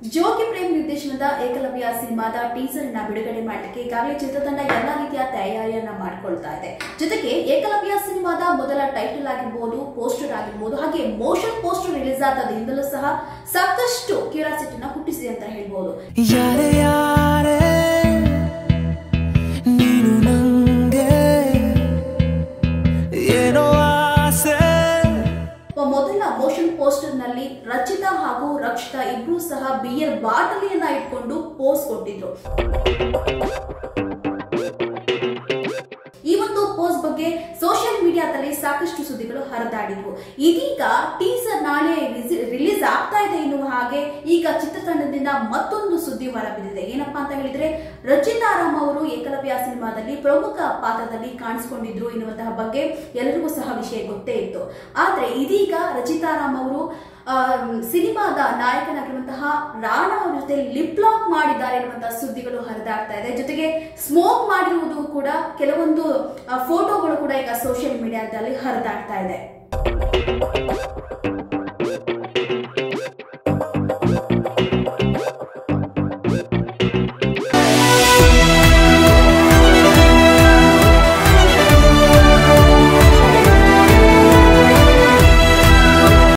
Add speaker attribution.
Speaker 1: ಜೋಗಿ ಪ್ರೇಮ್ ನಿರ್ದೇಶನದ ಏಕಲವ್ಯ ಸಿನಿಮಾದ ಟೀಸರ್ ನ ಬಿಡುಗಡೆ ಮಾಡಲಿಕ್ಕೆ ಈಗಾಗಲೇ ಚಿತ್ರತಂಡ ಎಲ್ಲಾ ರೀತಿಯ ತಯಾರಿಯನ್ನ ಮಾಡಿಕೊಳ್ತಾ ಇದೆ ಜೊತೆಗೆ ಏಕಲವ್ಯ ಸಿನಿಮಾದ ಮೊದಲ ಟೈಟಲ್ ಆಗಿರ್ಬೋದು ಪೋಸ್ಟರ್ ಆಗಿರ್ಬೋದು ಹಾಗೆ ಮೋಷನ್ ಪೋಸ್ಟರ್ ರಿಲೀಸ್ ಆದಾದಿಂದಲೂ ಸಹ ಸಾಕಷ್ಟು ಕ್ಯೂರಿಯಾಸಿಟಿನ ಹುಟ್ಟಿಸಿದೆ ಅಂತ ಹೇಳ್ಬೋದು
Speaker 2: ಯಾರೇ ಯಾರೇ ನೀನು ನಂಗೆ ಏನೋ ಆಸೆ
Speaker 1: ಮೊದಲ ಮೋಷನ್ ಪೋಸ್ಟರ್ ನಲ್ಲಿ ರಚಿತಾ ಹಾಗೂ ರಕ್ಷಿತಾ ಇಬ್ರು ಸಹ ಬಿಯರ್ ಬಾಟಲಿಯನ್ನ ಇಟ್ಕೊಂಡು ಪೋಸ್ ಕೊಟ್ಟಿದ್ರು ಈ ಒಂದು ಪೋಸ್ ಬಗ್ಗೆ ಸೋಷಿಯಲ್ ಮೀಡಿಯಾದಲ್ಲಿ ಸಾಕಷ್ಟು ಸುದ್ದಿಗಳು ಹರಿದಾಡಿದ್ವು ಇದೀಗ ಟೀಸರ್ ನಾಳೆ ರಿಲೀಸ್ ಆಗ್ತಾ ಇದೆ ಎನ್ನುವ ಹಾಗೆ ಈಗ ಚಿತ್ರತಂಡದಿಂದ ಮತ್ತೊಂದು ಸುದ್ದಿ ಹೊರಬಿದ್ದಿದೆ ಏನಪ್ಪಾ ಅಂತ ಹೇಳಿದ್ರೆ ರಚಿತಾ ರಾಮ್ ಅವರು ಏಕಲವ್ಯ ಸಿನಿಮಾದಲ್ಲಿ ಪ್ರಮುಖ ಪಾತ್ರದಲ್ಲಿ ಕಾಣಿಸಿಕೊಂಡಿದ್ರು ಎನ್ನುವಂತಹ ಬಗ್ಗೆ ಎಲ್ಲರಿಗೂ ಸಹ ವಿಷಯ ಗೊತ್ತೇ ಇತ್ತು ಆದ್ರೆ ಇದೀಗ ರಚಿತಾ ರಾಮ್ ಅವರು ಆ, ಸಿನಿಮಾದ ನಾಯಕನಾಗಿರುವಂತಹ ರಾಣಾ ಅವರ ಜೊತೆ ಲಿಪ್ ಲಾಕ್ ಮಾಡಿದ್ದಾರೆ ಎನ್ನುವಂತಹ ಸುದ್ದಿಗಳು ಹರಿದಾಡ್ತಾ ಇದೆ ಜೊತೆಗೆ ಸ್ಮೋಕ್ ಮಾಡಿರುವುದು ಕೂಡ ಕೆಲವೊಂದು ಆ, ಫೋಟೋಗಳು ಕೂಡ ಈಗ ಸೋಷಿಯಲ್ ಮೀಡಿಯಾದಲ್ಲಿ ಹರಿದಾಡ್ತಾ ಇದೆ